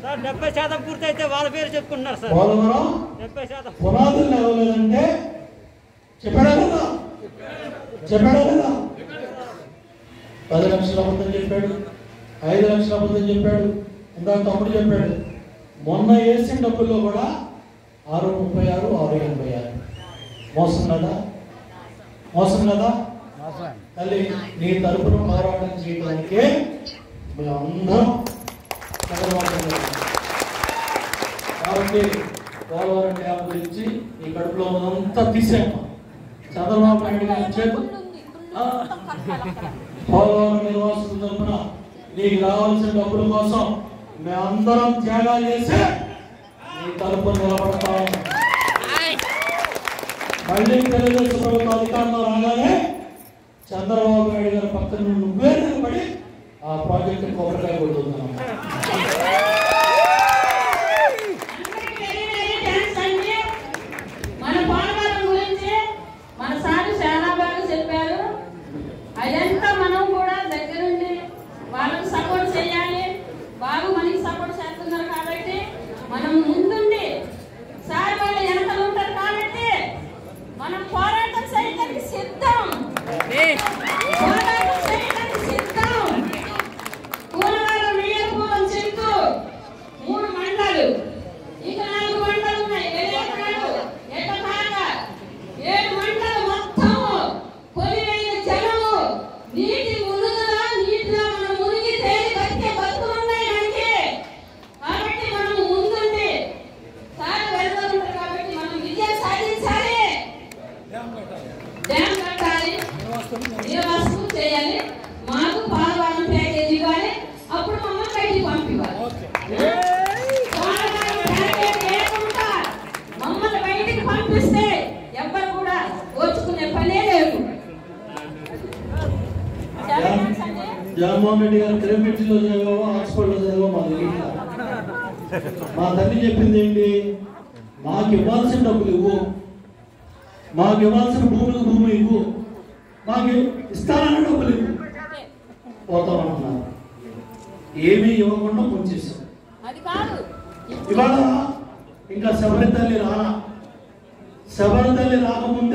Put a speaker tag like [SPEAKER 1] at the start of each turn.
[SPEAKER 1] sir డెబ్బై శాతం పూర్తయితే వాళ్ళ పేరు చెప్పుకుంటున్నారు సార్
[SPEAKER 2] పోలవరం
[SPEAKER 1] డెబ్బై శాతం
[SPEAKER 2] పునాదులు లేవలేదంటే చెప్పాడా కదా చెప్పాడా కదా పది లక్షల అబద్ధం చెప్పాడు ఐదు లక్షల అబద్ధం చెప్పాడు ఇందాక తమ్ముడు చెప్పాడు మొన్న వేసిన డబ్బుల్లో కూడా ఆరు ముప్పై ఆరు ఆరు ఎనభై ఆరు మోసం కదా మోసం కదా తల్లి నీ తరపున పోరాటం చేయడానికే మేమందరం చంద్రబాబు నాయుడు కాబట్టి పోలవరం డ్యామ్ గురించి ఈ కడుపులో ఉన్నదంతా తీసాము చంద్రబాబు నాయుడు గారి చేతు ఆ, పోలవరం నిర్వాసితుల తరపున నీకు రావాల్సిన డబ్బుల కోసం మేమందరం త్యాగాలు చేసి నీ తరపున నిలబడతాం మళ్ళీ తెలుగుదేశం ప్రభుత్వం అధికారంలో రాగానే చంద్రబాబు నాయుడు గారి పక్కన నువ్వే నిలబడి ఆ ప్రాజెక్టు కొబ్బరికాయ కొడుతున్నాం
[SPEAKER 3] మన పోలవరం గురించి మన సార్ చాలా బాగా చెప్పారు అదంతా మనం కూడా దగ్గరుండి వాళ్ళకి సపోర్ట్ చేయాలి బాగా మనకి సపోర్ట్ చేస్తున్నారు కాబట్టి మనం ముందుండి సార్ వాళ్ళు వెనకాల ఉంటారు కాబట్టి మనం పోరాటం చేయడానికి సిద్ధం పోరాటం చేయడానికి సిద్ధం కూలవరం వీరపురం చెట్టు మూడు మండలు ఇంకా నాలుగు మండలు ఉన్నాయి వెలియపడాడు ఎట్టకాక ఏడు మండలు మొత్తం కొలివైన జనము నీటి మునుగులా నీటిలో మనం మునిగి తేలి బతికే బతుకులు ఉన్నాయి మనకి కాబట్టి మనం ముందుండి సార్ వెళ్తారు కాబట్టి మనం విజయం సాధించాలి డ్యామ్ కట్టాలి నివాసం చేయాలి మాకు పాలవాళ్ళ ప్యాకేజ్ ఇవ్వాలి అప్పుడు మమ్మల్ని బయటికి పంపివ్వాలి పాలవాళ్ళ ప్యాకేజ్ లేకుండా మమ్మల్ని బయటికి పంపిస్తే ఎవ్వరు కూడా ఓచుకునే పనే లేదు
[SPEAKER 2] జగన్మోహన్ రెడ్డి గారు కిలోమీటర్లో చదివావో ఆక్స్ఫర్డ్లో చదివో మా తెలియదు మా తల్లి చెప్పింది ఏంటి మాకు ఇవ్వాల్సిన డబ్బులు ఇవ్వు మాకు ఇవ్వాల్సిన భూములకు భూమి ఇవ్వు మాకు ఇస్తానన్న డబ్బులు ఇవ్వు పోతామన్నారు ఏమీ ఇవ్వకుండా ముంచేశాం
[SPEAKER 3] అది కాదు
[SPEAKER 2] ఇవాళ ఇంకా శబరి తల్లి రానా శబరి తల్లి రాకముందే